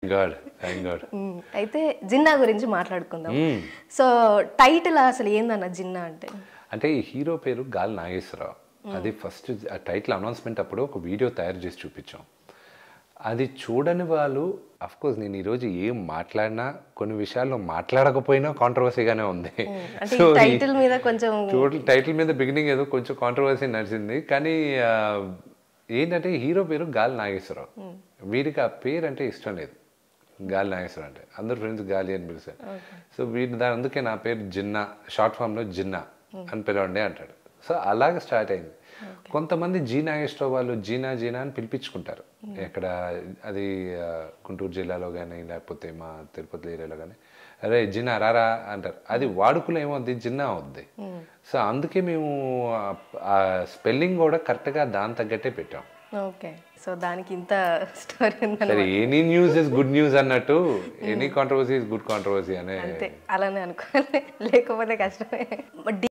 God thank God మ్మ్. అయితే జిన్నా గురించి మాట్లాడుకుందాం సో టైటిల్ అసలు ఏందన్న జిన్నా అంటే అంటే ఈ హీరో పేరు గాలి నాగేశ్వరరావు అది ఫస్ట్ ఆ టైటిల్ అనౌన్స్మెంట్ అప్పుడు ఒక వీడియో తయారు చేసి చూపించాం అది చూడని వాళ్ళు అఫ్ కోర్స్ నేను ఈరోజు ఏం మాట్లాడినా కొన్ని విషయాల్లో మాట్లాడకపోయినా కాంట్రవర్సీగానే ఉంది అంటే So, ఈ ఈ- టైటిల్ మీద కొంచెం టోటల్ టైటిల్ మీద బిగినింగ్ ఏదో కొంచెం కాంట్రవర్సీ నడిచింది కానీ ఆ, ఏంటంటే హీరో పేరు గాలి నాగేశ్వరరావు వీరికి ఆ పేరు అంటే ఇష్టం లేదు గాలి నాగేశ్వరరావు అంటే అందరు ఫ్రెండ్స్ గాలి అని పిలిచారు సో వీటి దాని అందుకే నా పేరు జిన్నా షార్ట్ ఫామ్లో జిన్నా అని పిలవండి అంటాడు సో అలాగే స్టార్ట్ అయింది కొంతమంది జీ నాగేశ్వరరావు వాళ్ళు జీనా జీనా అని పిలిపించుకుంటారు ఎక్కడ అది ఆ, గుంటూరు జిల్లాలో కానీ లేకపోతే మా తిరుపతి ఏరియాలో కానీ అరే జిన్నా రారా అంటారు అది వాడుకలో ఏమవుద్ది జిన్నా అవుద్ది సో అందుకే మేము ఆ- ఆ స్పెల్లింగ్ కూడా కరెక్ట్గా దాని తగ్గట్టే పెట్టాం ఓకే సో దానికి ఇంత స్టోరీ ఉందని సరే any news is good news అన్నట్టు any controversy is good controversy అనే అంతే అలానే అనుకోవాలి లేకపోతే కష్టమే